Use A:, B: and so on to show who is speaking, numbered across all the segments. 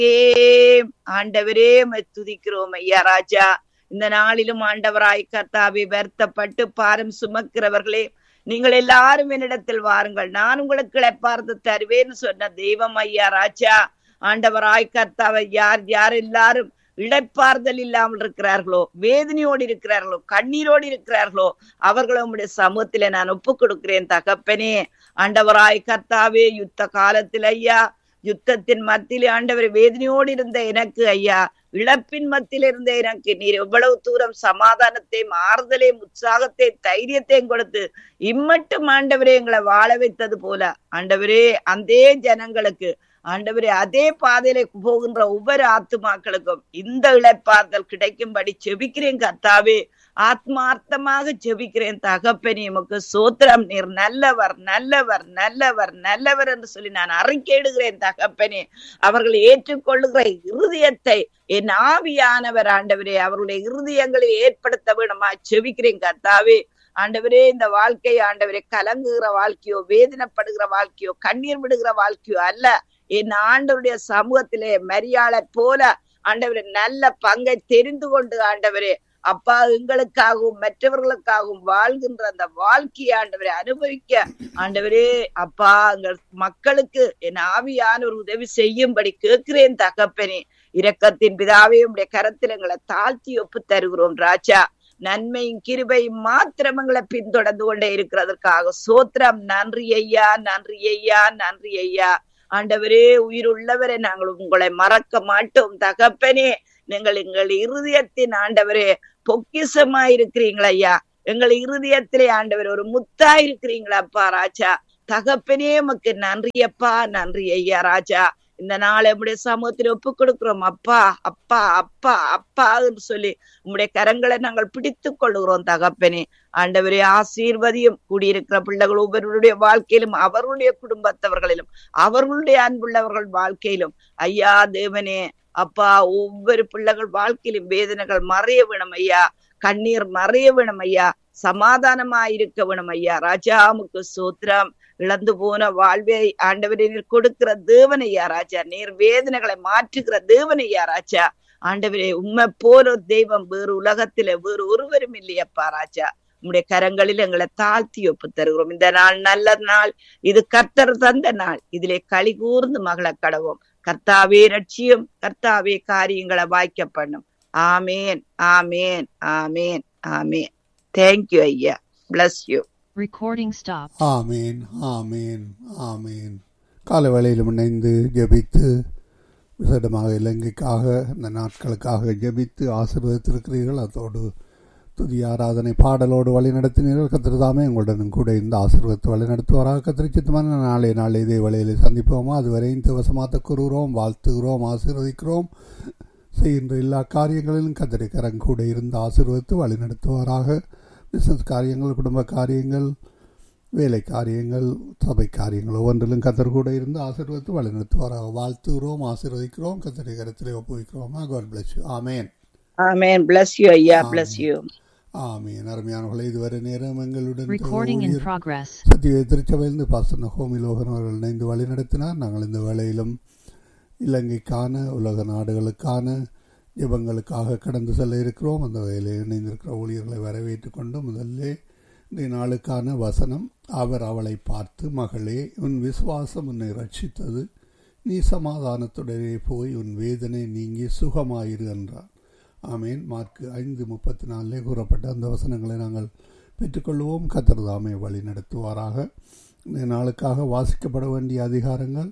A: ஆண்டவரே உம்மை துதிக்கிறோம் ஐயா ராஜா இந்த நாளிலும் ஆண்டவராய் கர்த்தாவை வருத்தப்பட்டு பாரம் சுமக்கிறவர்களே நீங்கள் எல்லாரும் என்னிடத்தில் வாருங்கள் நான் உங்களுக்கு இளைப்பார்த்து தருவேன்னு சொன்ன தெய்வம் ஐயா ராஜா ஆண்டவராய் கர்த்தாவை யார் யார் எல்லாரும் இழைப்பார்தல் இல்லாமல் இருக்கிறார்களோ வேதனையோடு இருக்கிறார்களோ கண்ணீரோடு இருக்கிறார்களோ அவர்களும் உம்முடைய சமூகத்திலே நான் ஒப்பு கொடுக்கிறேன் தகப்பனே ஆண்டவராய் கர்த்தாவே யுத்த காலத்தில் ஐயா யுத்தத்தின் மத்தியிலே ஆண்டவர் வேதனையோடு இருந்த எனக்கு ஐயா இழப்பின் மத்தியில் இருந்த எனக்கு நீர் எவ்வளவு தூரம் சமாதானத்தையும் ஆறுதலையும் உற்சாகத்தையும் தைரியத்தையும் கொடுத்து இம்மட்டும் ஆண்டவரே எங்களை வாழ வைத்தது போல ஆண்டவரே அந்த ஜனங்களுக்கு ஆண்டவரே அதே பாதையில போகின்ற ஒவ்வொரு ஆத்துமாக்களுக்கும் இந்த இழைப்பார்தல் கிடைக்கும்படி செபிக்கிறேன் கர்த்தாவே ஆத்மார்த்தமாக ஜெபிக்கிறேன் தகப்பனே உமக்கு சோத்திரம் நீர் நல்லவர் நல்லவர் நல்லவர் நல்லவர் என்று சொல்லி நான் அறிக்கையிடுகிறேன் தகப்பனே அவர்கள் ஏற்றுக்கொள்ளுகிற இருதயத்தை என் ஆவியானவர் ஆண்டவரே அவருடைய இருதயங்களை ஏற்படுத்த வேணுமா செபிக்கிறேன் கர்த்தாவே ஆண்டவரே இந்த வாழ்க்கை ஆண்டவரே கலங்குகிற வாழ்க்கையோ வேதனைப்படுகிற வாழ்க்கையோ கண்ணீர் விடுகிற வாழ்க்கையோ அல்ல என் ஆண்டவருடைய சமூகத்திலே மரியாதை போல ஆண்டவரே நல்ல பங்கை தெரிந்து கொண்டு ஆண்டவரே அப்பா எங்களுக்காகவும் மற்றவர்களுக்காகவும் வாழ்கின்ற அந்த வாழ்க்கையை ஆண்டவரை அனுபவிக்க ஆண்டவரே அப்பா எங்கள் மக்களுக்கு என் ஆவியான ஒரு உதவி செய்யும்படி கேட்கிறேன் தகப்பனே இரக்கத்தின் பிதாவே உடைய கரத்தில் எங்களை தாழ்த்தி ஒப்பு தருகிறோம் ராஜா நன்மையும் கிருபையும் மாத்திரம் எங்களை பின்தொடர்ந்து கொண்டே இருக்கிறதற்காக சோத்திரம் நன்றி ஐயா நன்றி ஐயா நன்றி ஐயா ஆண்டவரே உயிர் உள்ளவரை நாங்கள் உங்களை மறக்க மாட்டோம் தகப்பனே நீங்கள் எங்கள் இருதயத்தின் ஆண்டவரே பொக்கிசமா இருக்கிறீங்களா ஐயா எங்கள் இருதயத்திலே ஆண்டவர் ஒரு முத்தா இருக்கிறீங்களா அப்பா ராஜா தகப்பனே உமக்கு நன்றி அப்பா நன்றி ஐயா ராஜா இந்த நாள் நம்முடைய சமூகத்தில் ஒப்பு கொடுக்கிறோம் அப்பா அப்பா அப்பா அப்பா என்று சொல்லி உம்முடைய கரங்களை நாங்கள் பிடித்துக் கொள்ளுகிறோம் தகப்பனே ஆண்டவரே ஆசீர்வதியும் கூடியிருக்கிற பிள்ளைகள் ஒவ்வொருடைய வாழ்க்கையிலும் அவர்களுடைய குடும்பத்தவர்களிலும் அவர்களுடைய அன்புள்ளவர்கள் வாழ்க்கையிலும் ஐயா தேவனே அப்பா ஒவ்வொரு பிள்ளைகள் வாழ்க்கையிலும் வேதனைகள் மறைய வேணும் ஐயா கண்ணீர் மறைய வேணும் ஐயா சமாதானமா இருக்க வேணும் ஐயா ராஜாமுக்கு சூத்திரம் இழந்து போன வாழ்வை ஆண்டவரே நீர் கொடுக்கிற தேவனையா ராஜா நீர் வேதனைகளை மாற்றுகிற தேவனையா ராஜா ஆண்டவரே உண்மை போல ஒரு தெய்வம் வேறு உலகத்தில வேறு ஒருவரும் இல்லையப்பா ராஜா உம்முடைய கரங்களில் எங்களை தாழ்த்தி ஒப்பு தருகிறோம் இந்த நாள் நல்ல நாள் இது கர்த்தர் தந்த நாள் இதிலே களி கூர்ந்து மகளை கடவோம் கர்த்தாவே ரட்சியும் கர்த்தாவே காரியங்களை வாய்க்க பண்ணும் ஆமேன் ஆமேன் ஆமேன் ஆமேன் தேங்க்யூ ஐயா பிளஸ் யூ
B: Recording stopped.
C: ஆமீன் ஆமீன் ஆமீன் காலை வேளையிலும் இணைந்து ஜெபித்து விசேடமாக இலங்கைக்காக இந்த நாட்களுக்காக ஜெபித்து ஆசீர்வதித்திருக்கிறீர்கள் அதோடு துதி ஆராதனை பாடலோடு வழி நடத்தினீர்கள் கத்திரதாமே உங்களுடன் கூட இந்த ஆசீர்வத்து வழி நடத்துவாராக கத்திரிச்சித்தமான நாளை நாள் இதே வழியிலே சந்திப்போமா அதுவரையும் திவசமாத்த கூறுகிறோம் வாழ்த்துகிறோம் ஆசீர்வதிக்கிறோம் செய்கின்ற எல்லா காரியங்களிலும் கத்திரை கரம் கூட இருந்து ஆசீர்வதித்து வழி நடத்துவாராக பிஸ்னஸ் காரியங்கள் குடும்ப காரியங்கள் வேலை காரியங்கள் சபை காரியங்கள் ஒவ்வொன்றிலும் கத்தர் கூட இருந்து ஆசீர்வதித்து வழிநடத்துவாராக வாழ்த்துகிறோம் ஆசீர்வதிக்கிறோம் கத்தரை கருத்திலே ஒப்புவிக்கிறோம் காட் பிளஸ் யூ ஆமேன்
A: ஆமேன் பிளஸ் யூ ஐயா பிளஸ் யூ
C: ஆமீன் அருமையானவர்களை இதுவரை நேரம் எங்களுடன்
B: Recording in
C: ஊழியர்
B: progress.
C: சத்திய திருச்சபையிலிருந்து பாசன ஹோமி லோகன் அவர்கள் இணைந்து வழி நடத்தினார் நாங்கள் இந்த வேளையிலும் இலங்கைக்கான உலக நாடுகளுக்கான ஜெபங்களுக்காக கடந்து செல்ல இருக்கிறோம் அந்த வேலையில் இணைந்திருக்கிற ஊழியர்களை வரவேற்றுக் கொண்டு முதல்ல இன்றைய நாளுக்கான வசனம் அவர் அவளை பார்த்து மகளே உன் விசுவாசம் உன்னை ரட்சித்தது நீ சமாதானத்துடனே போய் உன் வேதனை நீங்கி சுகமாயிரு என்றார் ஆமேன் மார்க்கு ஐந்து முப்பத்தி நாலிலே கூறப்பட்ட அந்த வசனங்களை நாங்கள் பெற்றுக்கொள்வோம் கத்தர்தாமே வழி நடத்துவாராக இந்த நாளுக்காக வாசிக்கப்பட வேண்டிய அதிகாரங்கள்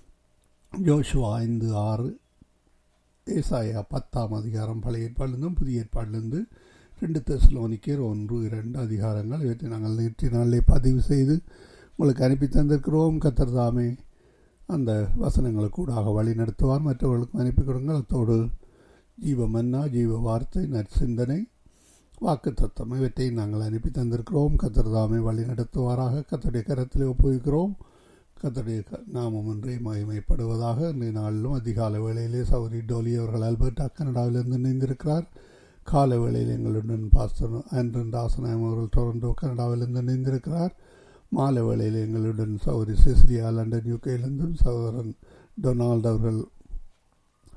C: ஜோஷுவா ஐந்து ஆறு ஏசாயா பத்தாம் அதிகாரம் பழைய ஏற்பாடிலிருந்தும் புதிய ஏற்பாடிலிருந்து ரெண்டு தெசலோனிக்கர் ஒன்று இரண்டு அதிகாரங்கள் இவற்றை நாங்கள் நேற்று நாளிலே பதிவு செய்து உங்களுக்கு அனுப்பி தந்திருக்கிறோம் கத்தர் தாமே அந்த வசனங்களுக்கூடாக வழி நடத்துவார் மற்றவர்களுக்கும் அனுப்பி கொடுங்கள் அத்தோடு ஜீவ மன்னா ஜீவ வார்த்தை நற்சிந்தனை வாக்கு தத்தம் இவற்றை நாங்கள் அனுப்பி தந்திருக்கிறோம் கத்தர் தாமே வழி நடத்துவாராக கத்தருடைய கரத்தில் ஒப்புவிக்கிறோம் கத்தருடைய நாமம் ஒன்றே மகிமைப்படுவதாக இன்றைய நாளிலும் அதிகால வேளையிலே சௌரி டோலி அவர்கள் அல்பர்டா கனடாவிலிருந்து இணைந்திருக்கிறார் கால வேளையில் எங்களுடன் பாஸ்டர் ஆண்ட்ரன் தாசனாயம் அவர்கள் டொரண்டோ கனடாவிலிருந்து இணைந்திருக்கிறார் மாலை வேளையில் எங்களுடன் சௌரி சிசிலியா லண்டன் யூகேயிலிருந்தும் சகோதரன் டொனால்ட் அவர்கள்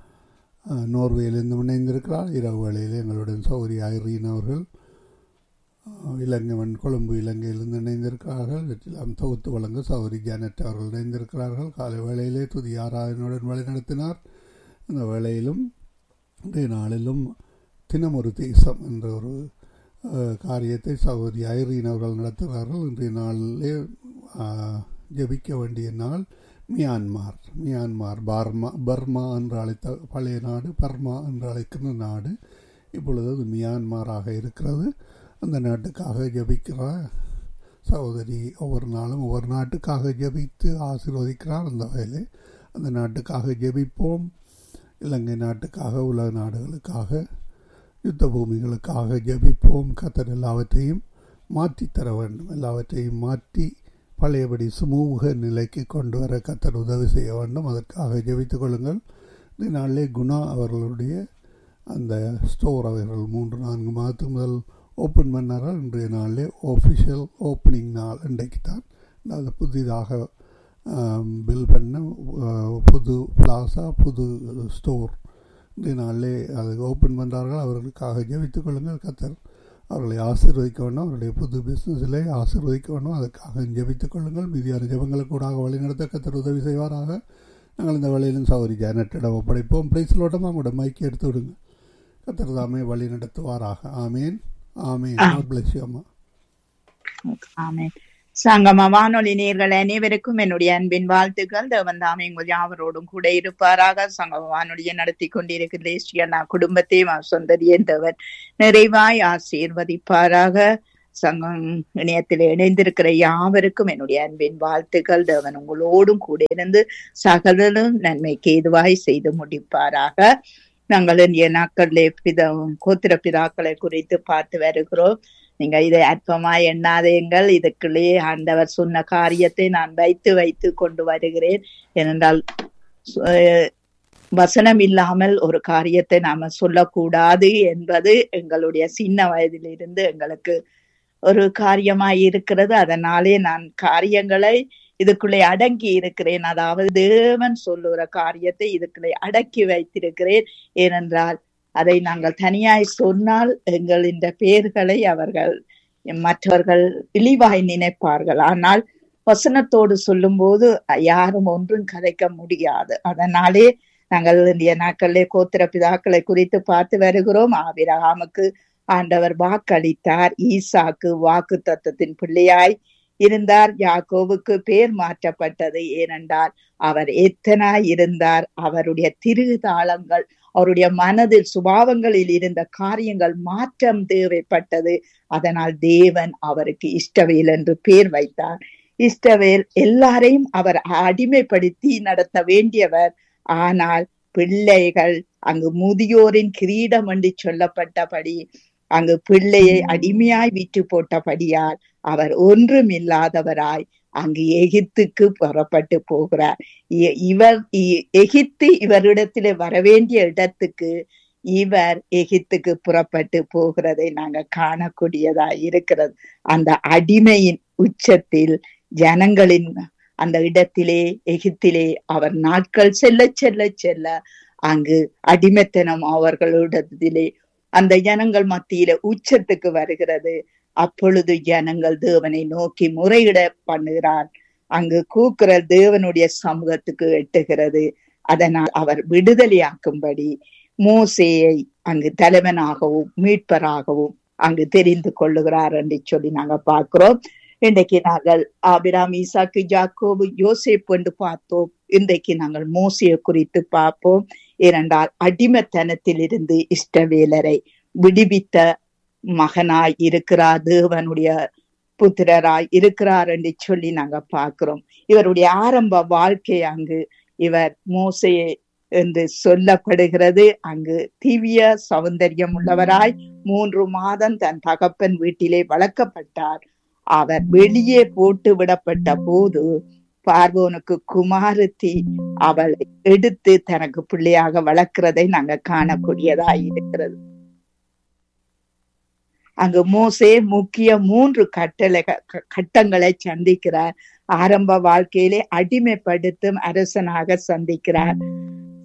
C: அஹ், நோர்வேயிலிருந்து இணைந்திருக்கிறார் இரவு வேளையில் எங்களுடன் சௌரி ஐரீன் அவர்கள் அஹ், இலங்கைவன் கொழும்பு இலங்கையிலிருந்து இணைந்திருக்கிறார்கள் வெற்றிலாம் தொகுத்து வழங்க சௌரி ஜானட் அவர்கள் இணைந்திருக்கிறார்கள் காலை வேளையிலே துதி ஆராதனுடன் வழிநடத்தினார் இந்த வேளையிலும் இன்றைய நாளிலும் தினமொரு தேசம் என்ற ஒரு அஹ், காரியத்தை சகோதரி ஐரீன் அவர்கள் நடத்துகிறார்கள் இன்றைய நாளிலே அஹ், ஜெபிக்க வேண்டிய நாள் மியான்மார் மியான்மார் பார்மா பர்மா என்று அழைத்த பழைய நாடு பர்மா என்று அழைக்கிற நாடு இப்பொழுது அது மியான்மாராக இருக்கிறது அந்த நாட்டுக்காக ஜெபிக்கிறார் சகோதரி ஒவ்வொரு நாளும் ஒவ்வொரு நாட்டுக்காக ஜெபித்து ஆசீர்வதிக்கிறார் அந்த வகையிலே அந்த நாட்டுக்காக ஜெபிப்போம் இலங்கை நாட்டுக்காக உலக நாடுகளுக்காக யுத்த பூமிகளுக்காக ஜெபிப்போம் கத்தர் எல்லாவற்றையும் மாற்றித் தர வேண்டும் எல்லாவற்றையும் மாற்றி பழையபடி சுமூக நிலைக்கு கொண்டு வர கத்தர் உதவி செய்ய வேண்டும் அதற்காக ஜெபித்துக் கொள்ளுங்கள் இந்த நாளிலே குணா அவர்களுடைய அந்த ஸ்டோர் அவர்கள் மூன்று நான்கு மாதத்துக்கு முதல் ஓப்பன் பண்ணார்கள் இன்றைய நாளிலே ஒஃபிஷியல் ஓப்பனிங் நாள் இன்றைக்கு தான் அது புதிதாக பில் பண்ண அஹ், புது பிளாசா புது ஸ்டோர் இன்றைய நாளிலே அதை ஓப்பன் பண்ணுறார்கள் அவர்களுக்காக ஜெபித்துக் கொள்ளுங்கள் கத்தர் அவர்களை ஆசீர்வதிக்க வேண்டும் அவருடைய புது பிஸ்னஸிலே ஆசீர்வதிக்க வேண்டும் அதற்காக ஜெபித்துக் கொள்ளுங்கள் மீதியான ஜெபங்களுக்கு கூட வழிநடத்த கத்தர் உதவி செய்வாராக நாங்கள் இந்த வழியிலும் சௌரி ஜானட்டிடம் ஒப்படைப்போம் பிரைஸ்லோட்டமாக உங்களோட மைக்கை எடுத்து விடுங்க கத்தர் தாமே வழி நடத்துவாராக ஆமேன் ஆமேன் God bless you, அம்மா
B: ஆமென் சங்கம வானொலி நேர்கள் அனைவருக்கும் என்னுடைய அன்பின் வாழ்த்துக்கள் தேவன் தாமே உங்கள் யாவரோடும் கூட இருப்பாராக சங்கம வானொலியை நடத்தி கொண்டிருக்கிற தேசியண்ணா குடும்பத்தையும் அவர் சொந்ததியும் தேவன் நிறைவாய் ஆசீர்வதிப்பாராக சங்கம் இணையத்தில் இணைந்திருக்கிற யாவருக்கும் என்னுடைய அன்பின் வாழ்த்துக்கள் தேவன் உங்களோடும் கூட இருந்து சகலும் நன்மைக்கு ஏதுவாய் செய்து முடிப்பாராக நாங்கள் இந்திய நாட்களிலே பித கோத்திர பிதாக்களை குறித்து பார்த்து வருகிறோம் நீங்க இதை அற்பமாய் எண்ணாதீங்கள் இதுக்குள்ளே ஆண்டவர் சொன்ன காரியத்தை நான் வைத்து வைத்து கொண்டு வருகிறேன் ஏனென்றால் அஹ், வசனம் இல்லாமல் ஒரு காரியத்தை நாம சொல்லக்கூடாது என்பது எங்களுடைய சின்ன வயதிலிருந்து எங்களுக்கு ஒரு காரியமாய் இருக்கிறது அதனாலே நான் காரியங்களை இதுக்குள்ளே அடங்கி இருக்கிறேன் அதாவது தேவன் சொல்லுகிற காரியத்தை இதுக்குள்ளே அடக்கி வைத்திருக்கிறேன் ஏனென்றால் அதை நாங்கள் தனியாய் சொன்னால் எங்கள் இந்த பெயர்களை அவர்கள் மற்றவர்கள் இழிவாய் நினைப்பார்கள் ஆனால் வசனத்தோடு சொல்லும்போது யாரும் ஒன்றும் கதைக்க முடியாது அதனாலே நாங்கள் இந்திய நாட்களிலே கோத்திர பிதாக்களை குறித்து பார்த்து வருகிறோம் ஆபிரகாமுக்கு ஆண்டவர் வாக்களித்தார் ஈசாக்கு வாக்கு தத்துவத்தின் பிள்ளையாய் இருந்தார் யாக்கோவுக்கு பேர் மாற்றப்பட்டது ஏனென்றால் அவர் எத்தனாய் இருந்தார் அவருடைய திருதாளங்கள் அவருடைய மனதில் சுபாவங்களில் இருந்த காரியங்கள் மாற்றம் தேவைப்பட்டது அதனால் தேவன் அவருக்கு இஷ்டவேல் என்று பேர் வைத்தார் இஷ்டவேல் எல்லாரையும் அவர் அடிமைப்படுத்தி நடத்த வேண்டியவர் ஆனால் பிள்ளைகள் அங்கு முதியோரின் கிரீடம் என்று சொல்லப்பட்டபடி அங்கு பிள்ளையை அடிமையாய் விற்று போட்டபடியால் அவர் ஒன்றும் இல்லாதவராய் அங்கு எகிப்துக்கு புறப்பட்டு போகிறார் இ- இவர் இ- எகிப்து இவரிடத்திலே வரவேண்டிய இடத்துக்கு இவர் எகிப்துக்கு புறப்பட்டு போகிறதை நாங்க காணக்கூடியதா இருக்கிறது அந்த அடிமையின் உச்சத்தில் ஜனங்களின் அந்த இடத்திலே எகிப்திலே அவர் நாட்கள் செல்ல செல்ல செல்ல அங்கு அடிமைத்தனம் அவர்களிடத்திலே அந்த ஜனங்கள் மத்தியில உச்சத்துக்கு வருகிறது அப்பொழுது ஜனங்கள் தேவனை நோக்கி முறையிட பண்ணுகிறார் அங்கு கூக்குற தேவனுடைய சமூகத்துக்கு எட்டுகிறது அதனால் அவர் விடுதலையாக்கும்படி மோசேயை அங்கு தலைவனாகவும் மீட்பராகவும் அங்கு தெரிந்து கொள்ளுகிறார் என்று சொல்லி நாங்க பார்க்கிறோம் இன்றைக்கு நாங்கள் ஆபிராம் ஈசாக்கு ஜாக்கோபு யோசேப் என்று பார்த்தோம் இன்றைக்கு நாங்கள் மோசையை குறித்து பார்ப்போம் ஏனென்றால் அடிமைத்தனத்தில் இருந்து இஷ்டவேலரை விடுவித்த மகனாய் இருக்கிறார் தேவனுடைய புத்திரராய் இருக்கிறார் என்று சொல்லி நாங்க பார்க்கிறோம் இவருடைய ஆரம்ப வாழ்க்கை அங்கு இவர் மோசையை என்று சொல்லப்படுகிறது அங்கு திவ்ய சௌந்தரியம் உள்ளவராய் மூன்று மாதம் தன் தகப்பன் வீட்டிலே வளர்க்கப்பட்டார் அவர் வெளியே போட்டு விடப்பட்ட போது பார்வோனுக்கு குமாரத்தி அவளை எடுத்து தனக்கு பிள்ளையாக வளர்க்கிறதை நாங்க காணக்கூடியதாய் இருக்கிறது அங்கு மோசே முக்கிய மூன்று கட்டளை க- கட்டங்களை சந்திக்கிறார் ஆரம்ப வாழ்க்கையிலே அடிமைப்படுத்தும் அரசனாக சந்திக்கிறார்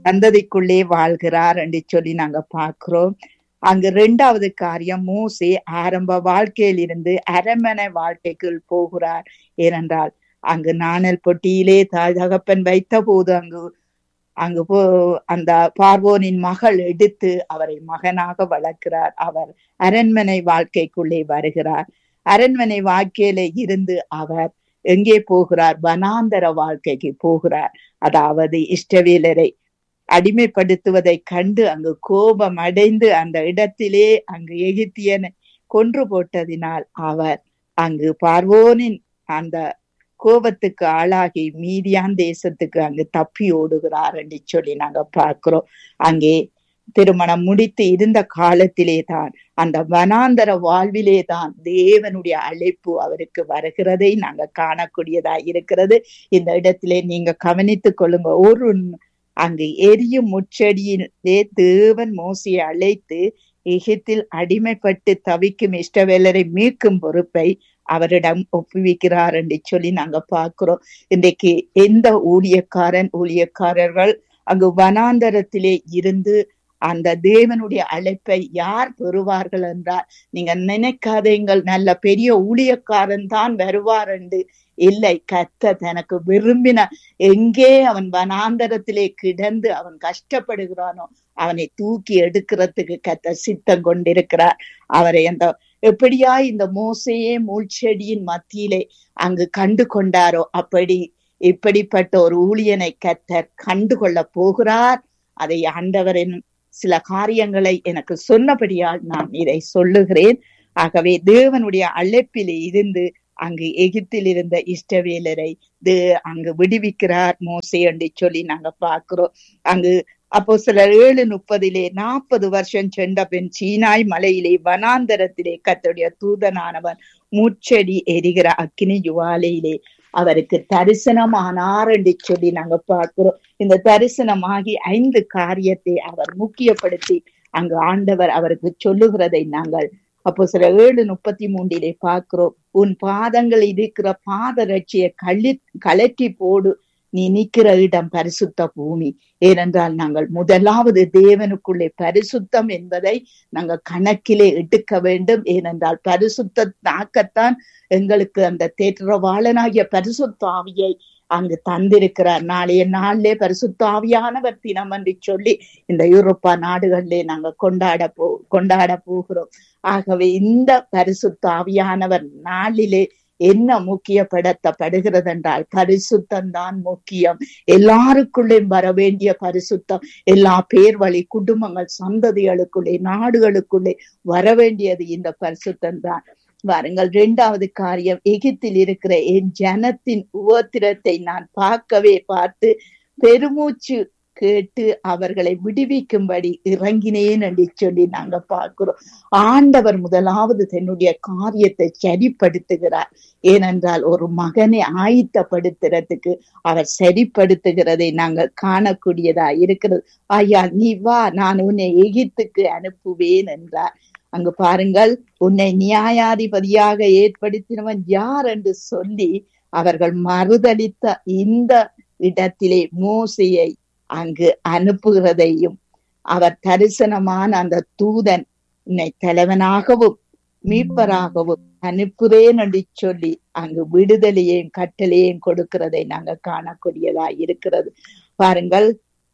B: சந்ததிக்குள்ளே வாழ்கிறார் என்று சொல்லி நாங்க பார்க்கிறோம் அங்கு இரண்டாவது காரியம் மோசே ஆரம்ப வாழ்க்கையில் இருந்து அரண்மனை வாழ்க்கைக்குள் போகிறார் ஏனென்றால் அங்கு நாணல் பொட்டியிலே தாய் தகப்பன் வைத்த போது அங்கு அங்கு போ அந்த பார்வோனின் மகள் எடுத்து அவரை மகனாக வளர்க்கிறார் அவர் அரண்மனை வாழ்க்கைக்குள்ளே வருகிறார் அரண்மனை வாழ்க்கையில இருந்து அவர் எங்கே போகிறார் வனாந்தர வாழ்க்கைக்கு போகிறார் அதாவது இஷ்டவேலரை அடிமைப்படுத்துவதை கண்டு அங்கு கோபம் அடைந்து அந்த இடத்திலே அங்கு எகிப்தியனை கொன்று போட்டதினால் அவர் அங்கு பார்வோனின் அந்த கோபத்துக்கு ஆளாகி மீதியான் தேசத்துக்கு அங்கு தப்பி ஓடுகிறார் என்று சொல்லி நாங்க பார்க்கிறோம் அங்கே திருமணம் முடித்து இருந்த காலத்திலே தான் அந்த வனாந்தர வாழ்விலே தான் தேவனுடைய அழைப்பு அவருக்கு வருகிறதை நாங்க காணக்கூடியதா இருக்கிறது இந்த இடத்திலே நீங்க கவனித்துக் கொள்ளுங்க ஒரு அங்கு எரியும் முச்செடியிலே தேவன் மோசியை அழைத்து எகிப்தில் அடிமைப்பட்டு தவிக்கும் இஷ்டவேலரை மீட்கும் பொறுப்பை அவரிடம் ஒப்புவிக்கிறார் என்று சொல்லி நாங்க பார்க்கிறோம் இன்றைக்கு எந்த ஊழியக்காரன் ஊழியக்காரர்கள் அங்கு வனாந்தரத்திலே இருந்து அந்த தேவனுடைய அழைப்பை யார் பெறுவார்கள் என்றால் நீங்க நினைக்காதீங்கள் நல்ல பெரிய ஊழியக்காரன் தான் வருவார் என்று இல்லை கத்த தனக்கு விரும்பின எங்கே அவன் வனாந்தரத்திலே கிடந்து அவன் கஷ்டப்படுகிறானோ அவனை தூக்கி எடுக்கிறதுக்கு கத்த சித்தம் கொண்டிருக்கிறார் அவரை அந்த எப்படியா இந்த மோசையே மூழ்ச்செடியின் மத்தியிலே அங்கு கண்டு கொண்டாரோ அப்படி இப்படிப்பட்ட ஒரு ஊழியனை கத்தர் கண்டு கொள்ள போகிறார் அதை ஆண்டவரின் சில காரியங்களை எனக்கு சொன்னபடியால் நான் இதை சொல்லுகிறேன் ஆகவே தேவனுடைய அழைப்பிலே இருந்து அங்கு எகிப்தில் இருந்த இஷ்டவேலரை அங்கு விடுவிக்கிறார் மோசை என்று சொல்லி நாங்க பார்க்கிறோம் அங்கு அப்போ சில ஏழு முப்பதிலே நாற்பது வருஷம் சென்ற பின் சீனாய் மலையிலே வனாந்தரத்திலே கத்துடைய தூதனானவன் மூச்செடி எரிகிற அக்கினி ஜுவாலையிலே அவருக்கு தரிசனமானார் என்று சொல்லி நாங்க பார்க்கிறோம் இந்த தரிசனமாகி ஐந்து காரியத்தை அவர் முக்கியப்படுத்தி அங்கு ஆண்டவர் அவருக்கு சொல்லுகிறதை நாங்கள் அப்போ சில ஏழு முப்பத்தி மூன்றிலே பார்க்கிறோம் உன் பாதங்கள் இருக்கிற பாத ரட்சிய கழி கலற்றி போடு நீ நிக்கிற இடம் பரிசுத்த பூமி ஏனென்றால் நாங்கள் முதலாவது தேவனுக்குள்ளே பரிசுத்தம் என்பதை நாங்கள் கணக்கிலே எடுக்க வேண்டும் ஏனென்றால் பரிசுத்த தாக்கத்தான் எங்களுக்கு அந்த தேற்றவாளனாகிய பரிசுத்தாவியை அங்கு தந்திருக்கிறார் நாளைய நாளிலே பரிசுத்தாவியானவர் தினம் என்று சொல்லி இந்த யூரோப்பா நாடுகளிலே நாங்க கொண்டாட போ கொண்டாட போகிறோம் ஆகவே இந்த பரிசுத்தாவியானவர் நாளிலே என்ன முக்கியப்படுத்தப்படுகிறது என்றால் பரிசுத்தம் தான் முக்கியம் எல்லாருக்குள்ளேயும் வர வேண்டிய பரிசுத்தம் எல்லா பேர் வழி குடும்பங்கள் சந்ததிகளுக்குள்ளே நாடுகளுக்குள்ளே வர வேண்டியது இந்த பரிசுத்தம் தான் வாருங்கள் இரண்டாவது காரியம் எகிப்தில் இருக்கிற என் ஜனத்தின் உபத்திரத்தை நான் பார்க்கவே பார்த்து பெருமூச்சு கேட்டு அவர்களை விடுவிக்கும்படி இறங்கினேன் என்று சொல்லி நாங்க பார்க்கிறோம் ஆண்டவர் முதலாவது தன்னுடைய காரியத்தை சரிப்படுத்துகிறார் ஏனென்றால் ஒரு மகனை ஆயத்தப்படுத்துறதுக்கு அவர் சரிப்படுத்துகிறதை நாங்கள் காணக்கூடியதா இருக்கிறது ஐயா நீ வா நான் உன்னை எகிப்துக்கு அனுப்புவேன் என்றார் அங்கு பாருங்கள் உன்னை நியாயாதிபதியாக ஏற்படுத்தினவன் யார் என்று சொல்லி அவர்கள் மறுதளித்த இந்த இடத்திலே மோசையை அங்கு அனுப்புகிறதையும் அவர் தரிசனமான அந்த தூதன் உன்னை தலைவனாகவும் மீட்பராகவும் அனுப்புறேன் என்று சொல்லி அங்கு விடுதலையையும் கட்டளையும் கொடுக்கிறதை நாங்க காணக்கூடியதா இருக்கிறது பாருங்கள்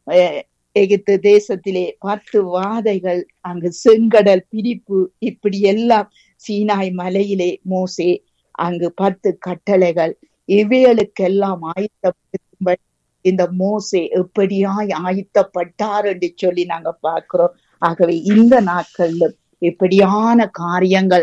B: எகிப்து தேசத்திலே பத்து வாதைகள் அங்கு செங்கடல் பிரிப்பு இப்படி எல்லாம் சீனாய் மலையிலே மோசே அங்கு பத்து கட்டளைகள் இவைகளுக்கெல்லாம் ஆயத்தப்படுத்தும்படி இந்த மோசே எப்படியாய் ஆயத்தப்பட்டார் என்று சொல்லி நாங்க பார்க்கிறோம் ஆகவே இந்த நாட்களிலும் இப்படியான காரியங்கள்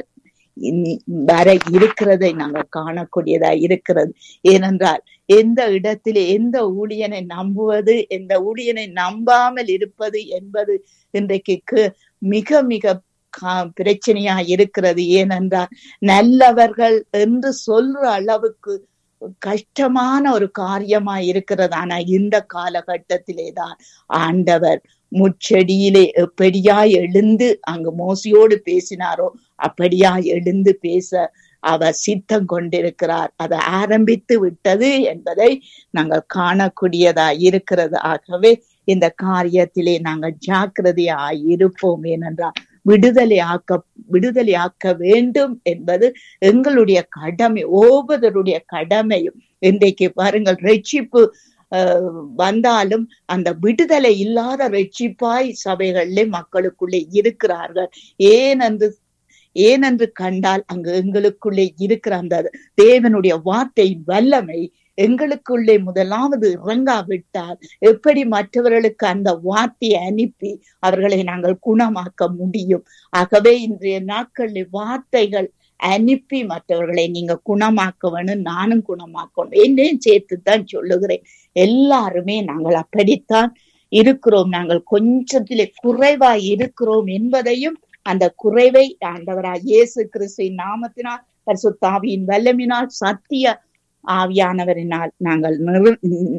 B: வர இருக்கிறதை நாங்க காணக்கூடியதா இருக்கிறது ஏனென்றால் எந்த இடத்திலே எந்த ஊழியனை நம்புவது எந்த ஊழியனை நம்பாமல் இருப்பது என்பது இன்றைக்கு மிக மிக பிரச்சனையா இருக்கிறது ஏனென்றால் நல்லவர்கள் என்று சொல்ற அளவுக்கு கஷ்டமான ஒரு காரியமா இருக்கிறது ஆனா இந்த காலகட்டத்திலே தான் ஆண்டவர் முச்செடியிலே எப்படியா எழுந்து அங்கு மோசியோடு பேசினாரோ அப்படியா எழுந்து பேச அவர் சித்தம் கொண்டிருக்கிறார் அதை ஆரம்பித்து விட்டது என்பதை நாங்கள் காணக்கூடியதா இருக்கிறது ஆகவே இந்த காரியத்திலே நாங்கள் ஜாக்கிரதையாய் இருப்போம் ஏனென்றால் விடுதலை ஆக்க விடுதலை ஆக்க வேண்டும் என்பது எங்களுடைய கடமை ஒவ்வொருவருடைய கடமையும் இன்றைக்கு பாருங்கள் ரட்சிப்பு வந்தாலும் அந்த விடுதலை இல்லாத ரட்சிப்பாய் சபைகளிலே மக்களுக்குள்ளே இருக்கிறார்கள் ஏனென்று ஏனென்று கண்டால் அங்கு எங்களுக்குள்ளே இருக்கிற அந்த தேவனுடைய வார்த்தையின் வல்லமை எங்களுக்குள்ளே முதலாவது இறங்காவிட்டால் எப்படி மற்றவர்களுக்கு அந்த வார்த்தையை அனுப்பி அவர்களை நாங்கள் குணமாக்க முடியும் ஆகவே இன்றைய நாட்களில் வார்த்தைகள் அனுப்பி மற்றவர்களை நீங்க குணமாக்க வேணும் நானும் குணமாக்கணும் என்னையும் சேர்த்து தான் சொல்லுகிறேன் எல்லாருமே நாங்கள் அப்படித்தான் இருக்கிறோம் நாங்கள் கொஞ்சத்திலே குறைவாய் இருக்கிறோம் என்பதையும் அந்த குறைவை ஆண்டவராய் இயேசு கிறிஸ்துவின் நாமத்தினால் பரிசுத்தாவியின் வல்லமினால் சத்திய ஆவியானவரினால் நாங்கள் நிறு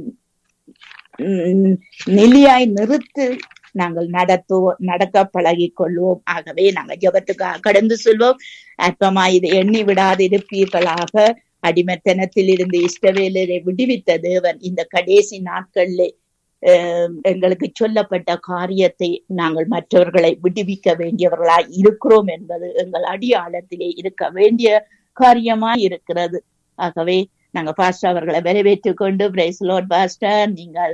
B: நிலையாய் நிறுத்து நாங்கள் நடத்துவோம் நடக்க பழகி கொள்வோம் ஆகவே நாங்கள் ஜபத்துக்காக கடந்து செல்வோம் அற்பமாய் இதை எண்ணி விடாது இருப்பீர்களாக அடிமத்தனத்தில் இருந்து இஷ்டவேலரை விடுவித்த தேவன் இந்த கடைசி நாட்களிலே எங்களுக்கு சொல்லப்பட்ட காரியத்தை நாங்கள் மற்றவர்களை விடுவிக்க வேண்டியவர்களாய் இருக்கிறோம் என்பது எங்கள் அடியாளத்திலே இருக்க வேண்டிய காரியமா இருக்கிறது ஆகவே நாங்க பாஸ்டர் அவர்களை வரவேற்றுக் கொண்டு பிரைஸ் லோட் பாஸ்டர் நீங்கள்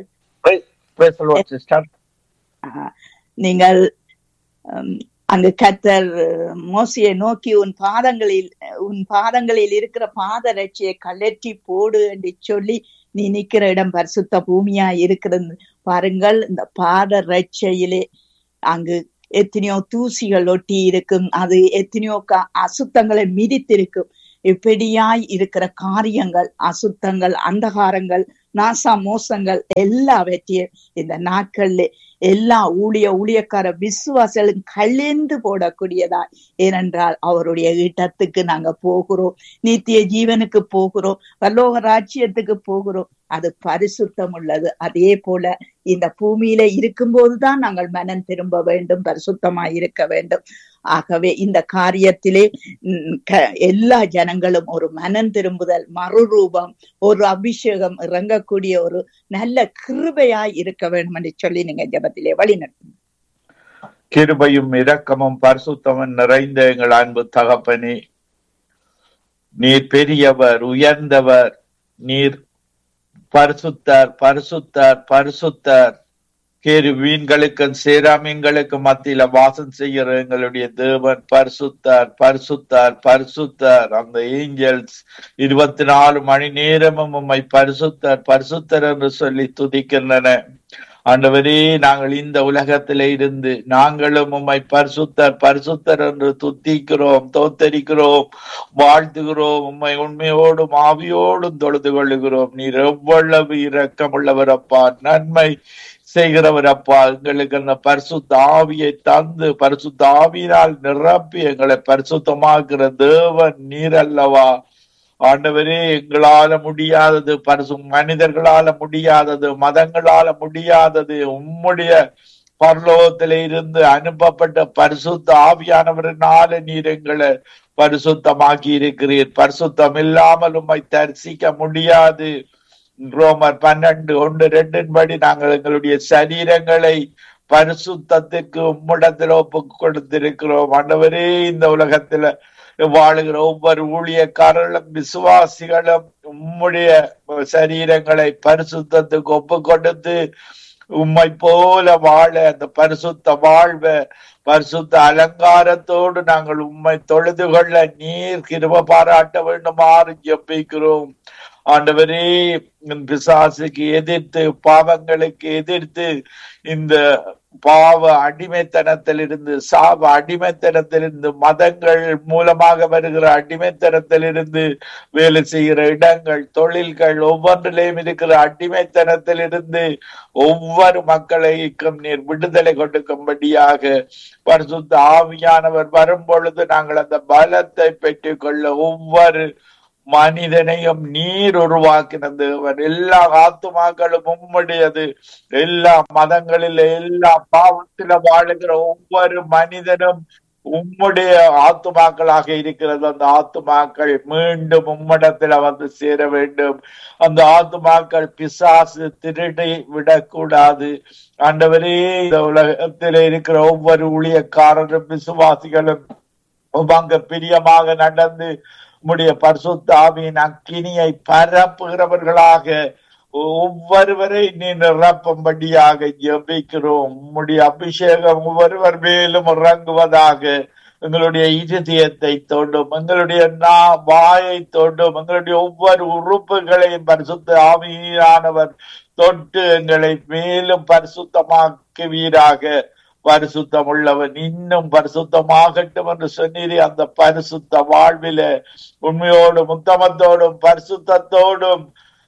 B: நீங்கள் அங்கு கத்தர் மோசியை நோக்கி உன் பாதங்களில் உன் பாதங்களில் இருக்கிற பாத ரட்சியை கலற்றி போடு என்று சொல்லி நீ நிக்கிற இடம் பரிசுத்த பூமியா இருக்கிறது பாருங்கள் இந்த பாத ரட்சையிலே அங்கு எத்தனையோ தூசிகள் ஒட்டி இருக்கும் அது எத்தனையோ அசுத்தங்களை மிதித்திருக்கும் இப்படியாய் இருக்கிற காரியங்கள் அசுத்தங்கள் அந்தகாரங்கள் நாசா மோசங்கள் எல்லாவற்றையும் இந்த நாட்கள்ல எல்லா ஊழிய ஊழியக்கார விசுவாசலும் கழிந்து போடக்கூடியதா ஏனென்றால் அவருடைய இடத்துக்கு நாங்க போகிறோம் நித்திய ஜீவனுக்கு போகிறோம் பல்லோக ராஜ்யத்துக்கு போகிறோம் அது பரிசுத்தம் உள்ளது அதே போல இந்த பூமியில இருக்கும்போதுதான் நாங்கள் மனம் திரும்ப வேண்டும் பரிசுத்தமாய் இருக்க வேண்டும் ஆகவே இந்த காரியத்திலே எல்லா ஜனங்களும் ஒரு மனம் திரும்புதல் மறுரூபம் ஒரு அபிஷேகம் இறங்கக்கூடிய ஒரு நல்ல கிருபையாய் இருக்க வேண்டும் என்று சொல்லி நீங்க ஜபத்திலே வழி நடத்தும்
D: கிருபையும் இரக்கமும் பரிசுத்தமும் நிறைந்த எங்கள் அன்பு தகப்பனே நீர் பெரியவர் உயர்ந்தவர் நீர் பரிசுத்தார் பரிசுத்தார் பரிசுத்தார் கேரு மீன்களுக்கும் சேராமீன்களுக்கும் மத்தியில வாசம் செய்கிற எங்களுடைய தேவன் பரிசுத்தார் பரிசுத்தார் பரிசுத்தார் அந்த ஏஞ்சல்ஸ் இருபத்தி நாலு மணி நேரமும் உம்மை பரிசுத்தார் பரிசுத்தர் என்று சொல்லி துதிக்கின்றன ஆண்டவரே நாங்கள் இந்த உலகத்திலே இருந்து நாங்களும் உம்மை பரிசுத்தர் பரிசுத்தர் என்று துத்திக்கிறோம் தோத்தரிக்கிறோம் வாழ்த்துகிறோம் உம்மை உண்மையோடும் ஆவியோடும் தொழுது கொள்ளுகிறோம் நீர் எவ்வளவு இரக்கமுள்ளவர் அப்பா நன்மை செய்கிறவர் அப்பா எங்களுக்கு அந்த பரிசுத்த ஆவியை தந்து பரிசுத்த ஆவியினால் நிரப்பி எங்களை பரிசுத்தமாக்குற தேவன் நீர் அல்லவா ஆண்டவரே எங்களால முடியாதது பரிசு மனிதர்களால முடியாதது மதங்களால முடியாதது உம்முடைய பரலோகத்தில இருந்து அனுப்பப்பட்ட பரிசுத்த ஆவியானவரினால நீர் எங்களை பரிசுத்தமாக்கி இருக்கிறீர் பரிசுத்தம் இல்லாமல் உம்மை தரிசிக்க முடியாது ரோமர் பன்னெண்டு ஒன்று ரெண்டின் படி நாங்கள் எங்களுடைய சரீரங்களை பரிசுத்தத்துக்கு உம்மிடத்தில் ஒப்பு கொடுத்திருக்கிறோம் ஆண்டவரே இந்த உலகத்துல வாழுகிற ஒவ்வொரு ஊழியக்காரர்களும் விசுவாசிகளும் உம்முடைய சரீரங்களை பரிசுத்தத்துக்கு ஒப்பு கொடுத்து உம்மை போல வாழ அந்த பரிசுத்த வாழ்வ பரிசுத்த அலங்காரத்தோடு நாங்கள் உம்மை தொழுது கொள்ள நீர் கிருப பாராட்ட வேண்டுமாறு ஜெபிக்கிறோம் ஆண்டவரே பிசாசுக்கு எதிர்த்து பாவங்களுக்கு எதிர்த்து இந்த பாவ அடிமைத்தனத்திலிருந்து சாவ அடிமைத்தனத்திலிருந்து மதங்கள் மூலமாக வருகிற அடிமைத்தனத்திலிருந்து வேலை செய்கிற இடங்கள் தொழில்கள் ஒவ்வொன்றிலையும் இருக்கிற அடிமைத்தனத்திலிருந்து ஒவ்வொரு மக்களைக்கும் நீர் விடுதலை கொடுக்கும்படியாக பரிசுத்த ஆவியானவர் வரும் பொழுது நாங்கள் அந்த பலத்தை பெற்றுக்கொள்ள ஒவ்வொரு மனிதனையும் நீர் உருவாக்கின தேவன் எல்லா ஆத்துமாக்களும் உம்முடையது எல்லா மதங்களில எல்லா பாவத்தில வாழுகிற ஒவ்வொரு மனிதனும் உம்முடைய ஆத்துமாக்களாக இருக்கிறது அந்த ஆத்துமாக்கள் மீண்டும் உம்மிடத்துல வந்து சேர வேண்டும் அந்த ஆத்துமாக்கள் பிசாசு திருடி விடக்கூடாது ஆண்டவரே இந்த உலகத்தில் இருக்கிற ஒவ்வொரு ஊழியக்காரரும் விசுவாசிகளும் உமங்க பிரியமாக நடந்து உம்முடைய பரிசுத்த ஆவியின் அக்கினியை பரப்புகிறவர்களாக ஒவ்வொருவரை நீ நிரப்பும்படியாக ஜெபிக்கிறோம் உம்முடைய அபிஷேகம் ஒவ்வொருவர் மேலும் இறங்குவதாக எங்களுடைய இருதயத்தை தோண்டும் எங்களுடைய நா வாயை தோண்டும் எங்களுடைய ஒவ்வொரு உறுப்புகளையும் பரிசுத்த ஆவியானவர் தொட்டு எங்களை மேலும் பரிசுத்தமாக்குவீராக பரிசுத்தம் உள்ளவன் இன்னும் பரிசுத்தமாகட்டும் என்று சொன்னீரே அந்த பரிசுத்த வாழ்வில உண்மையோடும் உத்தமத்தோடும் பரிசுத்தத்தோடும்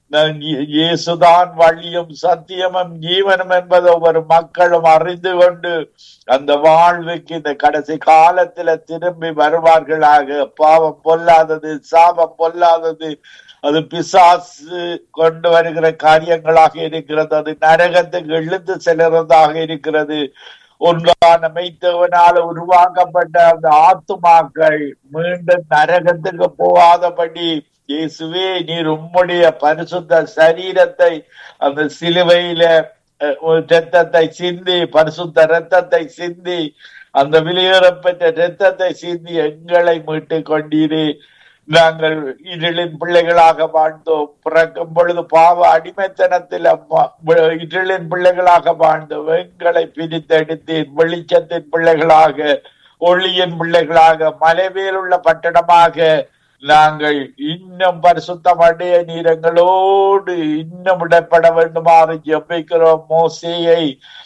D: இயேசுதான் வழியும் சத்தியமும் ஜீவனும் என்பதை ஒவ்வொரு மக்களும் அறிந்து கொண்டு அந்த வாழ்வுக்கு இந்த கடைசி காலத்துல திரும்பி வருவார்களாக பாவம் பொல்லாதது சாபம் பொல்லாதது அது பிசாசு கொண்டு வருகிற காரியங்களாக இருக்கிறது அது நரகத்துக்கு இழுத்து செல்கிறதாக இருக்கிறது ஒன்றான மெய்த்தவனால உருவாக்கப்பட்ட அந்த ஆத்துமாக்கள் மீண்டும் நரகத்துக்கு போகாதபடி இயேசுவே நீர் உம்முடைய பரிசுத்த சரீரத்தை அந்த சிலுவையில ரத்தத்தை சிந்தி பரிசுத்த ரத்தத்தை சிந்தி அந்த வெளியேறப்பட்ட ரத்தத்தை சிந்தி எங்களை மீட்டு கொண்டீரே நாங்கள் இருளின் பிள்ளைகளாக வாழ்ந்தோம் பிறக்கும் பொழுது பாவ அடிமைத்தனத்தில் இருளின் பிள்ளைகளாக வாழ்ந்தோம் எங்களை பிரித்தெடுத்தேன் வெளிச்சத்தின் பிள்ளைகளாக ஒளியின் பிள்ளைகளாக மலைவேல் உள்ள பட்டணமாக நாங்கள் இன்னும் பரிசுத்தமடைய நீரங்களோடு இன்னும் இடப்பட வேண்டுமாறு ஜெபிக்கிறோம் மோசையை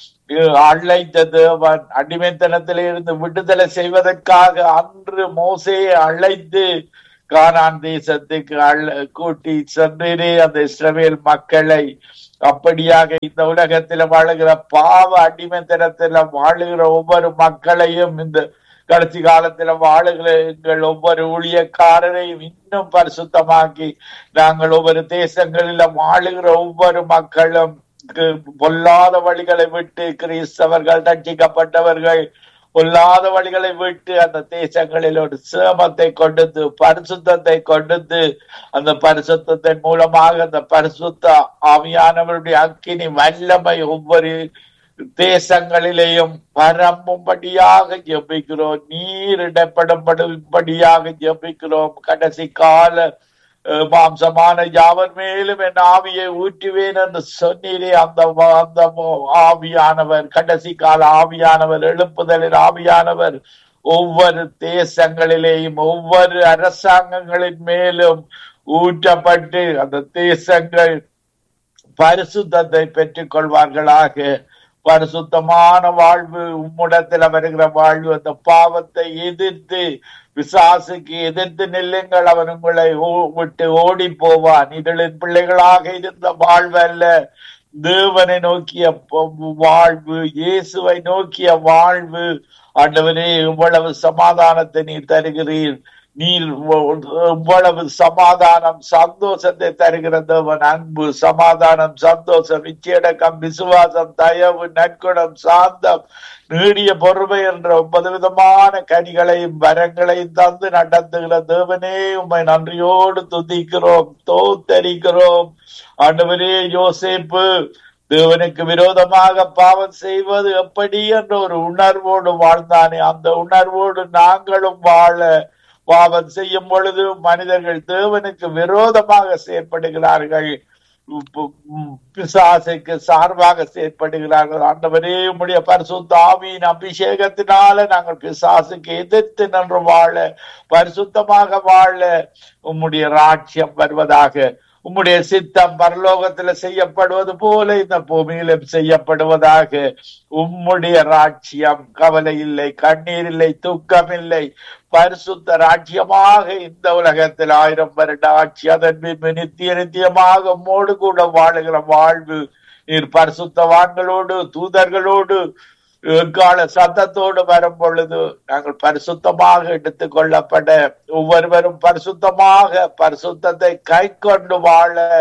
D: அழைத்த தேவன் அடிமைத்தனத்தில இருந்து விடுதலை செய்வதற்காக அன்று மோசையை அழைத்து கானான் தேசத்துக்கு கூட்டி சென்றே அந்த இஸ்ரவேல் மக்களை அப்படியாக இந்த உலகத்துல வாழுகிற பாவ அடிமைத்தனத்துல வாழுகிற ஒவ்வொரு மக்களையும் இந்த கடைசி காலத்துல வாழுகிற எங்கள் ஒவ்வொரு ஊழியக்காரரையும் இன்னும் பரிசுத்தமாக்கி நாங்கள் ஒவ்வொரு தேசங்களில வாழுகிற ஒவ்வொரு மக்களும் பொல்லாத வழிகளை விட்டு கிறிஸ்தவர்கள் ரட்சிக்கப்பட்டவர்கள் பொல்லாத வழிகளை விட்டு அந்த தேசங்களில் ஒரு சேமத்தை கொண்டு பரிசுத்தத்தை கொண்டு அந்த பரிசுத்தத்தின் மூலமாக அந்த பரிசுத்த ஆவியானவருடைய அக்கினி வல்லமை ஒவ்வொரு தேசங்களிலேயும் பரம்பும்படியாக ஜெபிக்கிறோம் நீர் இடப்படும்படியாக ஜெபிக்கிறோம் கடைசி கால மாம்சமான யாவர் மேலும் என் ஆவியை ஊற்றுவேன் என்று சொன்னீரே அந்த அந்த ஆவியானவர் கடைசி கால ஆவியானவர் எழுப்புதலின் ஆவியானவர் ஒவ்வொரு தேசங்களிலேயும் ஒவ்வொரு அரசாங்கங்களின் மேலும் ஊற்றப்பட்டு அந்த தேசங்கள் பரிசுத்தத்தை பெற்றுக் கொள்வார்களாக பரிசுத்தமான வாழ்வு உம்முடத்தில் வருகிற வாழ்வு அந்த பாவத்தை எதிர்த்து விசாசுக்கு எதிர்த்து நில்லுங்கள் அவன் உங்களை விட்டு ஓடி போவான் இதழின் பிள்ளைகளாக இருந்த வாழ்வு அல்ல தேவனை நோக்கிய வாழ்வு இயேசுவை நோக்கிய வாழ்வு ஆண்டவரே இவ்வளவு சமாதானத்தை நீர் தருகிறீர் நீர் இவ்வளவு சமாதானம் சந்தோஷத்தை தருகிற தேவன் அன்பு சமாதானம் சந்தோஷம் இச்சையடக்கம் விசுவாசம் தயவு நற்குணம் சாந்தம் நீடிய பொறுமை என்ற ஒன்பது விதமான கனிகளையும் வரங்களையும் தந்து நடத்துகிற தேவனே உண்மை நன்றியோடு துதிக்கிறோம் தோத்தரிக்கிறோம் ஆண்டவரே யோசேப்பு தேவனுக்கு விரோதமாக பாவம் செய்வது எப்படி என்ற ஒரு உணர்வோடு வாழ்ந்தானே அந்த உணர்வோடு நாங்களும் வாழ பாவம் செய்யும் பொழுது மனிதர்கள் தேவனுக்கு விரோதமாக செயற்படுகிறார்கள் பிசாசுக்கு சார்பாக செயற்படுகிறார்கள் ஆண்டவரே உம்முடைய பரிசுத்த ஆவியின் அபிஷேகத்தினால நாங்கள் பிசாசுக்கு எதிர்த்து நின்று வாழ பரிசுத்தமாக வாழ உம்முடைய ராட்சியம் வருவதாக உம்முடைய சித்தம் பரலோகத்துல செய்யப்படுவது போல இந்த பூமியிலும் செய்யப்படுவதாக உம்முடைய ராட்சியம் கவலை இல்லை கண்ணீர் இல்லை துக்கம் இல்லை பரிசுத்த ராட்சியமாக இந்த உலகத்தில் ஆயிரம் வருட ஆட்சி அதன் பின்பு நித்திய நித்தியமாக உம்மோடு கூட வாழுகிற வாழ்வு நீர் பரிசுத்தவான்களோடு தூதர்களோடு கால சத்தத்தோடு வரும் பொழுது நாங்கள் பரிசுத்தமாக எடுத்துக் கொள்ளப்பட ஒவ்வொருவரும் பரிசுத்தமாக பரிசுத்தத்தை கை கொண்டு வாழ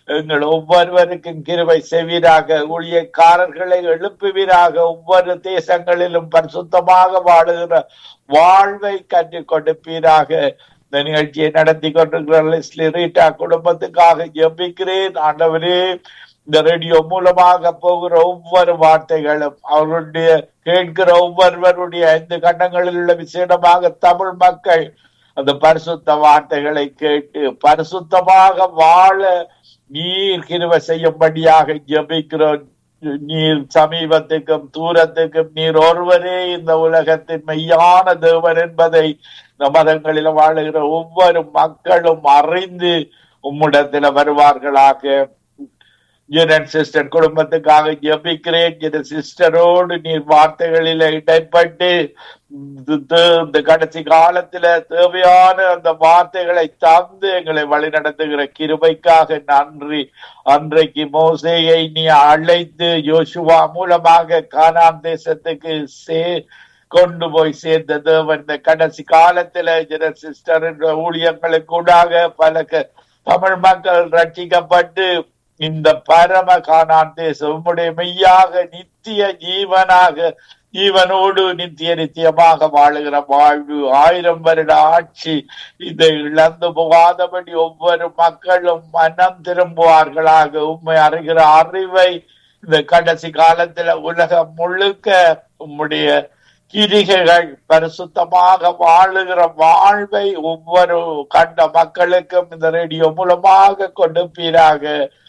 D: எங்கள் ஒவ்வொருவருக்கும் கிருபை செய்வீராக ஊழியக்காரர்களை எழுப்புவீராக ஒவ்வொரு தேசங்களிலும் பரிசுத்தமாக வாழுகிற வாழ்வை கற்றுக் கொடுப்பீராக இந்த நிகழ்ச்சியை நடத்தி கொண்டிருக்கிற லெஸ்லி ரீட்டா குடும்பத்துக்காக ஜெபிக்கிறேன் ஆண்டவரே இந்த ரேடியோ மூலமாக போகிற ஒவ்வொரு வார்த்தைகளும் அவருடைய கேட்கிற ஒவ்வொருவருடைய ஐந்து கண்டங்களில் உள்ள விசேடமாக தமிழ் மக்கள் அந்த பரிசுத்த வார்த்தைகளை கேட்டு பரிசுத்தமாக வாழ நீர் கிருவ செய்யும்படியாக ஜெபிக்கிறோம் நீர் சமீபத்துக்கும் தூரத்துக்கும் நீர் ஒருவரே இந்த உலகத்தின் மெய்யான தேவன் என்பதை இந்த மதங்களில் வாழுகிற ஒவ்வொரு மக்களும் அறிந்து உம்மிடத்தில் வருவார்களாக ஜெனன் சிஸ்டர் குடும்பத்துக்காக ஜபிக்கிறேன் என் சிஸ்டரோடு நீர் வார்த்தைகளில இடைப்பட்டு இந்த கடைசி காலத்துல தேவையான அந்த வார்த்தைகளை தந்து எங்களை வழிநடத்துகிற கிருபைக்காக நன்றி அன்றைக்கு மோசையை நீ அழைத்து யோசுவா மூலமாக கானான் தேசத்துக்கு சே கொண்டு போய் சேர்ந்த தேவன் இந்த கடைசி காலத்துல ஜென சிஸ்டர் என்ற ஊழியர்களுக்கு கூடாக பல தமிழ் மக்கள் ரட்சிக்கப்பட்டு இந்த பரம காணான் தேசம் உம்முடைய மெய்யாக நித்திய ஜீவனாக ஜீவனோடு நித்திய நித்தியமாக வாழுகிற வாழ்வு ஆயிரம் வருட ஆட்சி இதை இழந்து போகாதபடி ஒவ்வொரு மக்களும் மனம் திரும்புவார்களாக உண்மை அறிகிற அறிவை இந்த கடைசி காலத்துல உலகம் முழுக்க உம்முடைய கிரிகைகள் பரிசுத்தமாக வாழுகிற வாழ்வை ஒவ்வொரு கண்ட மக்களுக்கும் இந்த ரேடியோ மூலமாக கொடுப்பீராக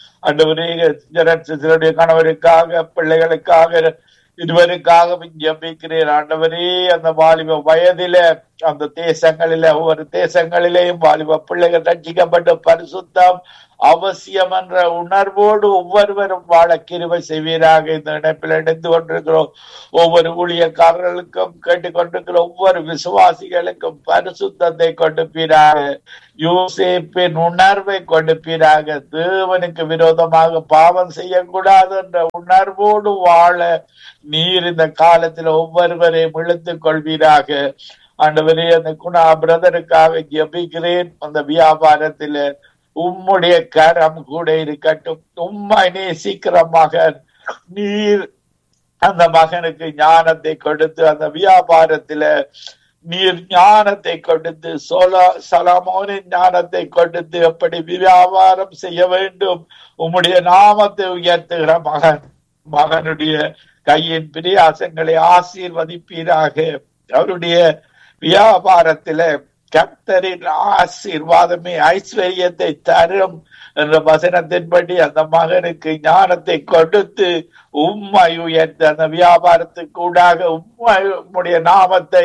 D: ஆண்டவரே கணவருக்காக பிள்ளைகளுக்காக இருவருக்காக ஜபிக்கிறேன் ஆண்டவரே அந்த வாலிப வயதில அந்த தேசங்களில ஒவ்வொரு தேசங்களிலேயும் வாலிப பிள்ளைகள் ரட்சிக்கப்பட்டு பரிசுத்தம் அவசியம் என்ற உணர்வோடு ஒவ்வொருவரும் வாழ கிருவை செய்வீராக இந்த இணைப்பில் இணைந்து கொண்டிருக்கிறோம் ஒவ்வொரு ஊழியக்காரர்களுக்கும் கேட்டுக்கொண்டிருக்கிற ஒவ்வொரு விசுவாசிகளுக்கும் பரிசுத்தத்தை கொடுப்பீராக யூசேப்பின் உணர்வை கொடுப்பீராக தேவனுக்கு விரோதமாக பாவம் செய்யக்கூடாது என்ற உணர்வோடு வாழ நீர் இந்த காலத்தில் ஒவ்வொருவரையும் இழுத்துக் கொள்வீராக ஆண்டவரே அந்த குணா பிரதருக்காக ஜபிக்கிறேன் அந்த வியாபாரத்தில உம்முடைய கரம் கூட இருக்கட்டும் உம்மை நேசிக்கிற மகன் நீர் அந்த மகனுக்கு ஞானத்தை கொடுத்து அந்த வியாபாரத்தில நீர் ஞானத்தை கொடுத்து சோலா சலமோனின் ஞானத்தை கொடுத்து எப்படி வியாபாரம் செய்ய வேண்டும் உம்முடைய நாமத்தை உயர்த்துகிற மகன் மகனுடைய கையின் பிரியாசங்களை ஆசீர்வதிப்பீராக அவருடைய வியாபாரத்தில கர்த்தரின் ஆசீர்வாதமே ஐஸ்வர்யத்தை தரும் என்ற வசனத்தின்படி அந்த மகனுக்கு ஞானத்தை கொடுத்து உம்மை உயர்த்த அந்த வியாபாரத்துக்கு ஊடாக உம்மை உம்முடைய நாமத்தை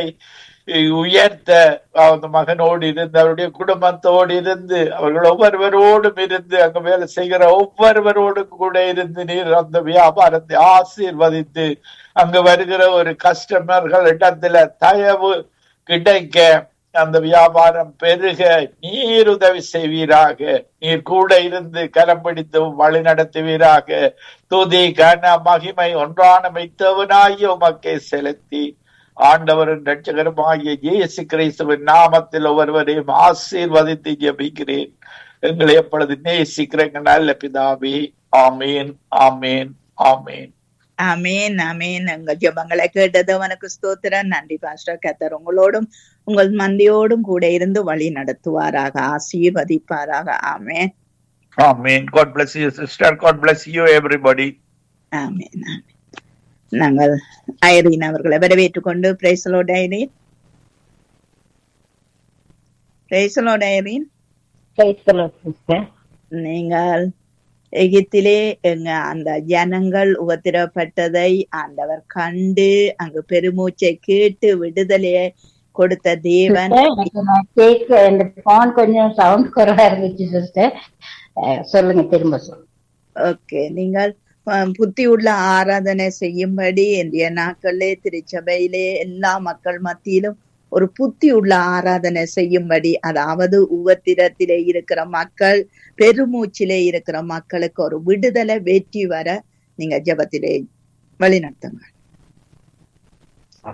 D: உயர்த்த அந்த மகனோடு இருந்து அவருடைய குடும்பத்தோடு இருந்து அவர்கள் ஒவ்வொருவரோடும் இருந்து அங்க வேலை செய்கிற ஒவ்வொருவரோடும் கூட இருந்து நீர் அந்த வியாபாரத்தை ஆசீர்வதித்து அங்க வருகிற ஒரு கஸ்டமர்கள் இடத்துல தயவு கிடைக்க அந்த வியாபாரம் பெருக நீர் உதவி செய்வீராக நீர் கூட இருந்து கரம் பிடித்து வழி நடத்துவீராக துதி கன மகிமை ஒன்றான மைத்தவனாகிய உமக்கே செலுத்தி ஆண்டவரின் ரட்சகருமாகிய இயேசு கிறிஸ்துவின் நாமத்தில் ஒருவரையும் ஆசீர்வதித்து ஜபிக்கிறேன் எங்களை எப்பொழுது நேசிக்கிறேங்க நல்ல பிதாவே ஆமேன் ஆமேன் ஆமேன்
B: அமேன் அமேன் எங்கள் ஜெபங்களை கேட்டது உனக்கு ஸ்தோத்திரம் நன்றி பாஸ்டர் கத்தர் உங்களோடும் உங்கள் மந்தியோடும் கூட இருந்து வழி நடத்துவாராக ஆசீர்வதிப்பாராக ஆமேன்
D: ஆமேன் God bless you sister God bless you everybody
B: ஆமேன் ஆமேன் நாங்கள் ஐரீன் அவர்களை வரவேற்றுக் கொண்டு பிரேசலோட ஐரீன் பிரேசலோட ஐரீன் நீங்கள் எகிப்திலே எங்க அந்த ஜனங்கள் உபத்திரப்பட்டதை ஆண்டவர் கண்டு அங்கு பெருமூச்சை கேட்டு விடுதலையை கொடுத்த தேவன்
E: கேட்க இந்த போன் கொஞ்சம் சவுண்ட் குறைவா இருந்துச்சு சிஸ்டர் சொல்லுங்க திரும்ப சொல்லுங்க
B: ஓகே நீங்கள் அஹ், புத்தி உள்ள ஆராதனை செய்யும்படி இன்றைய நாட்களிலே திருச்சபையிலே எல்லா மக்கள் மத்தியிலும் ஒரு புத்தி உள்ள ஆராதனை செய்யும்படி அதாவது உபத்திரத்திலே இருக்கிற மக்கள் பெருமூச்சிலே இருக்கிற மக்களுக்கு ஒரு விடுதலை வெற்றி வர நீங்க ஜெபத்திலே வழி நடத்துங்க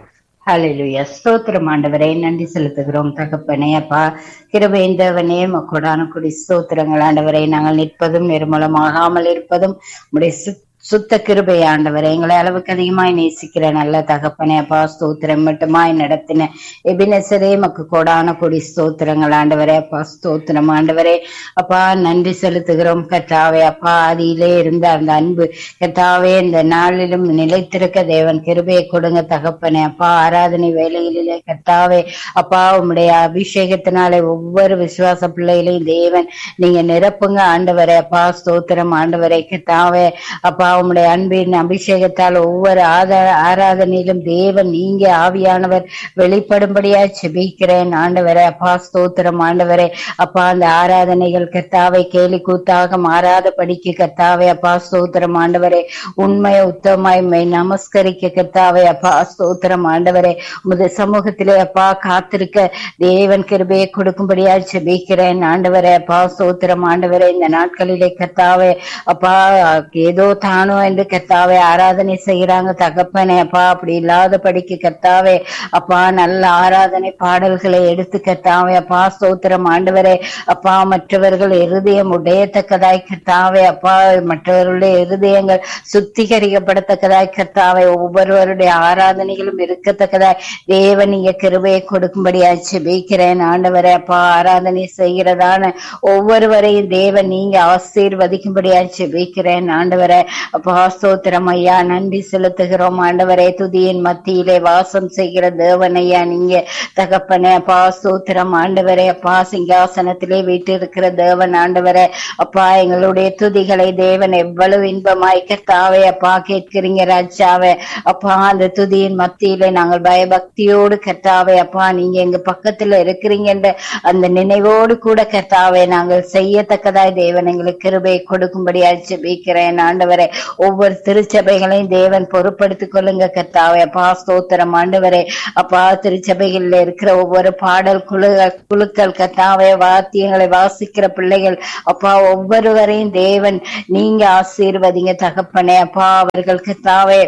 E: ஹalleluya ஸ்தோத்திரம் ஆண்டவரே நன்றி செலுத்துகிறோம் தகப்பனே அப்பா கிருபேந்தவனே மக்கூடான குடி ஸ்தோத்திரங்கள் ஆண்டவரே நாங்கள் நிற்பதும் நிர்மூலமாகாமல் இருப்பதும் உடைய சுத்த சுத்த கிருபை ஆண்டவரே எங்களை அளவுக்கு அதிகமாய் நேசிக்கிற நல்ல தகப்பனே அப்பா ஸ்தோத்திரம் மட்டுமாய் நடத்தின எபினசரே மக்கு கோடான கொடி ஸ்தோத்திரங்கள் ஆண்டவரே அப்பா ஸ்தோத்திரம் ஆண்டவரே அப்பா நன்றி செலுத்துகிறோம் கத்தாவே அப்பா ஆதியிலே இருந்த அந்த அன்பு கத்தாவே இந்த நாளிலும் நிலைத்திருக்க தேவன் கிருபையை கொடுங்க தகப்பனே அப்பா ஆராதனை வேலைகளிலே கத்தாவே அப்பா உம்முடைய அபிஷேகத்தினாலே ஒவ்வொரு விசுவாச பிள்ளைகளையும் தேவன் நீங்க நிரப்புங்க ஆண்டவரே அப்பா ஸ்தோத்திரம் ஆண்டவரே கத்தாவே அப்பா உம்முடைய அன்பின் அபிஷேகத்தால் ஒவ்வொரு ஆதா ஆராதனையிலும் தேவன் நீங்க ஆவியானவர் வெளிப்படும்படியா செபிக்கிறேன் ஆண்டவரே அப்பா ஸ்தோத்திரம் ஆண்டவரே அப்பா அந்த ஆராதனைகள் கத்தாவை கேலி கூத்தாக மாறாத படிக்கு கத்தாவே அப்பா ஸ்தோத்திரம் ஆண்டவரே உண்மை உத்தமாய் மெய் நமஸ்கரிக்க கத்தாவே அப்பா ஸ்தோத்திரம் ஆண்டவரே உமது சமூகத்திலே அப்பா காத்திருக்க தேவன் கிருபையை கொடுக்கும்படியா செபிக்கிறேன் ஆண்டவரே அப்பா ஸ்தோத்திரம் ஆண்டவரே இந்த நாட்களிலே கத்தாவே அப்பா ஏதோ தானோ என்று கத்தாவே ஆராதனை செய்யறாங்க தகப்பனே அப்பா அப்படி இல்லாத படிக்கு கத்தாவே அப்பா நல்ல ஆராதனை பாடல்களை எடுத்து கத்தாவே அப்பா ஸ்தோத்திரம் ஆண்டவரே அப்பா மற்றவர்கள் இருதயம் உடையத்தக்கதாய் கத்தாவே அப்பா மற்றவர்களுடைய இருதயங்கள் சுத்திகரிக்கப்படத்தக்கதாய் கத்தாவே ஒவ்வொருவருடைய ஆராதனைகளும் இருக்கத்தக்கதாய் தேவன் நீங்க கிருபையை கொடுக்கும்படியாய் செபிக்கிறேன் ஆண்டவரே அப்பா ஆராதனை செய்கிறதான ஒவ்வொருவரையும் தேவன் நீங்க ஆசீர்வதிக்கும்படியாய் செபிக்கிறேன் ஆண்டவரே அப்பா ஸ்தோத்திரம் ஐயா நன்றி செலுத்துகிறோம் ஆண்டவரே துதியின் மத்தியிலே வாசம் செய்கிற தேவன் ஐயா நீங்க தகப்பனே அப்பா ஸ்தோத்திரம் ஆண்டவரே அப்பா சிங்காசனத்திலே வீட்டிருக்கிற தேவன் ஆண்டவரே அப்பா எங்களுடைய துதிகளை தேவன் எவ்வளவு இன்பமாய் கர்த்தாவே அப்பா கேட்கிறீங்க ராஜாவே அப்பா அந்த துதியின் மத்தியிலே நாங்கள் பயபக்தியோடு கர்த்தாவே அப்பா நீங்க எங்க பக்கத்துல இருக்கிறீங்கன்ற அந்த நினைவோடு கூட கர்த்தாவே நாங்கள் செய்யத்தக்கதாய் தேவன் எங்களுக்கு கிருபை கொடுக்கும்படியாய் ஜெபிக்கிறேன் ஆண்டவரே ஒவ்வொரு திருச்சபைகளையும் தேவன் பொறுப்படுத்திக் கொள்ளுங்க கர்த்தாவே அப்பா ஸ்தோத்திரம் ஆண்டவரே அப்பா திருச்சபைகளில் இருக்கிற ஒவ்வொரு பாடல் குழுக்கள் குழுக்கள் கர்த்தாவே வாத்தியங்களை வாசிக்கிற பிள்ளைகள் அப்பா ஒவ்வொருவரையும் தேவன் நீங்க ஆசீர்வதிங்க தகப்பனே அப்பா அவர்கள் கர்த்தாவே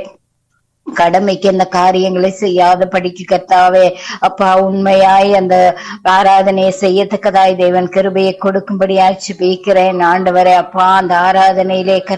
E: கடமைக்கு அந்த காரியங்களை செய்யாத படிக்கு கத்தாவே அப்பா உண்மையாய் அந்த ஆராதனையை செய்யத்தக்கதாய் தேவன் கிருபையை கொடுக்கும்படியாய் ஜெபிக்கிறேன் ஆண்டவரே அப்பா அந்த ஆராதனையிலே